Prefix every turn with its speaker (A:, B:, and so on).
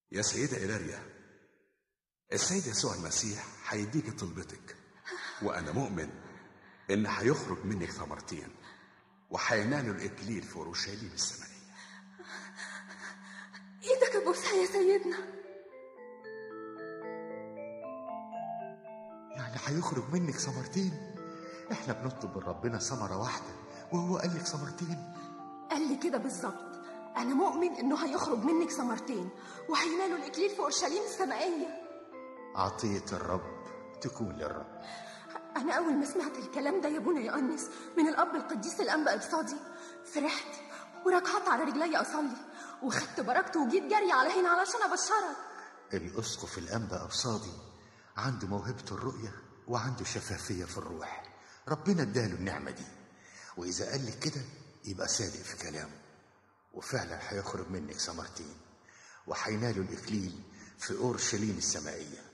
A: يا سيدة إيلاريا السيد يسوع المسيح هيديك طلبتك وأنا مؤمن إن هيخرج منك ثمرتين وهينالوا الإكليل في أورشليم السمائية
B: ايدك ابوسها يا سيدنا
C: يعني هيخرج منك ثمرتين احنا بنطلب من ربنا ثمرة واحدة وهو قال لك ثمرتين
B: قال لي كده بالظبط انا مؤمن انه هيخرج منك ثمرتين وهينالوا الاكليل في اورشليم السمائيه
C: عطية الرب تكون للرب
B: انا اول ما سمعت الكلام ده يا ابونا يؤنس من الاب القديس الانبا ابصادي فرحت وركعت على رجلي اصلي وخدت بركته وجيت جري على هنا علشان ابشرك
C: الأسقف الأنبا أبصادي عنده موهبة الرؤية وعنده شفافية في الروح ربنا اداله النعمة دي وإذا قال لك كده يبقى صادق في كلامه وفعلا هيخرج منك ثمرتين وهينالوا الإكليل في أورشليم السمائية